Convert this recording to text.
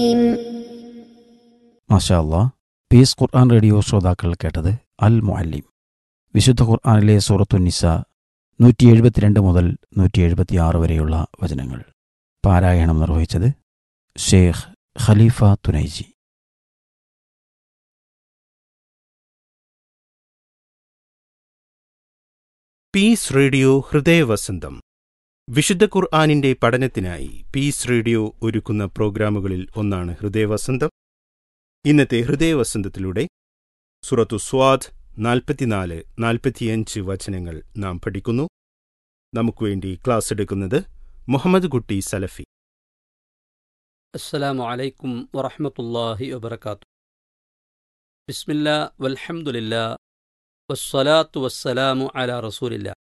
മാഷാ അല്ലാ പീസ് ഖുർആൻ റേഡിയോ ശ്രോതാക്കൾ കേട്ടത് അൽ മുഅല്ലിം വിശുദ്ധ ഖുർആനിലെ സൂറത്തുന്നിസ നൂറ്റി എഴുപത്തിരണ്ട് മുതൽ നൂറ്റി എഴുപത്തിയാറ് വരെയുള്ള വചനങ്ങൾ പാരായണം നിർവഹിച്ചത് Sheikh Khalifa Thunaiji peace radio ഹൃദയവസന്തം വിശുദ്ധ ഖുർആാനിന്റെ പഠനത്തിനായി പീസ് റേഡിയോ ഒരുക്കുന്ന പ്രോഗ്രാമുകളിൽ ഒന്നാണ് ഹൃദയവസന്തം ഇന്നത്തെ ഹൃദയവസന്തത്തിലൂടെ സുറത്തു സ്വാദ് നാൽപ്പത്തിനാല് നാൽപ്പത്തിയഞ്ച് വചനങ്ങൾ നാം പഠിക്കുന്നു നമുക്കുവേണ്ടി ക്ലാസ് എടുക്കുന്നത് മുഹമ്മദ് കുട്ടി സലഫി السلام عليكم ورحمة الله وبركاته بسم الله والحمد لله والصلاة والسلام على رسول الله